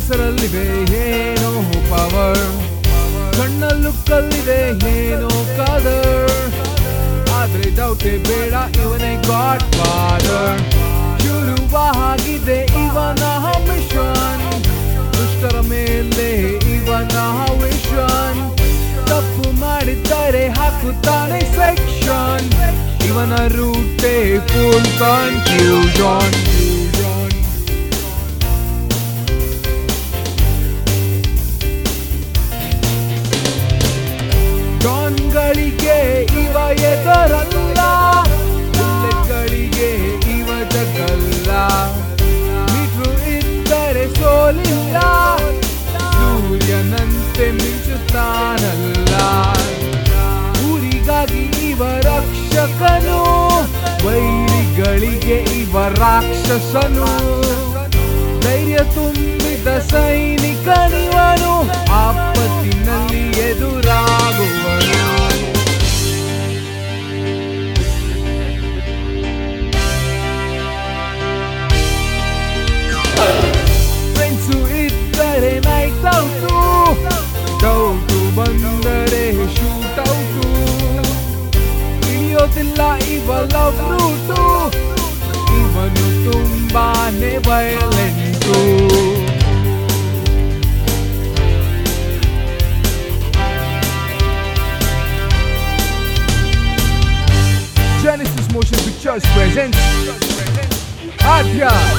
ಹೆಸರಲ್ಲಿದೆ ಏನೋ ಪವರ್ ಕಣ್ಣಲ್ಲೂ ಕಲ್ಲಿದೆ ಏನೋ ಕದರ್ ಆದ್ರೆ ಡೌಟೇ ಬೇಡ ಇವನೇ ಗಾಡ್ ಫಾದರ್ ಶುರುವಾಗಿದೆ ಇವನ ಮಿಷನ್ ದುಷ್ಟರ ಮೇಲೆ ಇವನ ವಿಷನ್ ತಪ್ಪು ಮಾಡಿದ್ದರೆ ಹಾಕುತ್ತಾನೆ ಸೆಕ್ಷನ್ ಇವನ ರೂಟೇ ಫುಲ್ ಕನ್ಫ್ಯೂಷನ್ ಡಾನ್ಗಳಿಗೆ ಇವ ಎದರಲ್ಲ ಬುಲ್ಲೆಟ್ಗಳಿಗೆ ಇವ ಜಗಲ್ಲ ಮೀಟ್ರು ಇದ್ದರೆ ಸೋಲಿಲ್ಲ ಸೂರ್ಯನಂತೆ ಮಿಂಚುತ್ತಾನಲ್ಲ ಊರಿಗಾಗಿ ಇವ ರಕ್ಷಕನು ವೈರಿಗಳಿಗೆ ಇವ ರಾಕ್ಷಸನು ಧೈರ್ಯ ತುಂಬಿದ ಸೈನಿಕನಿವನು ಆಪತ್ತಿನಲ್ಲಿ ಎದುರಾಗುವನು ಫ್ರೆಂಡ್ಸು ಇದ್ದರೆ ನೈಟ್ ಔಟು ಡೌಟು ಬಂದರೆ ಶೂಟ್ ಔಟು ಇಳಿಯೋದಿಲ್ಲ ಇವ ಲವ್ ರೂಟು ಇವನು ತುಂಬಾನೇ ವಯಲೆಂಟು Genesis Motion Pictures presents Adya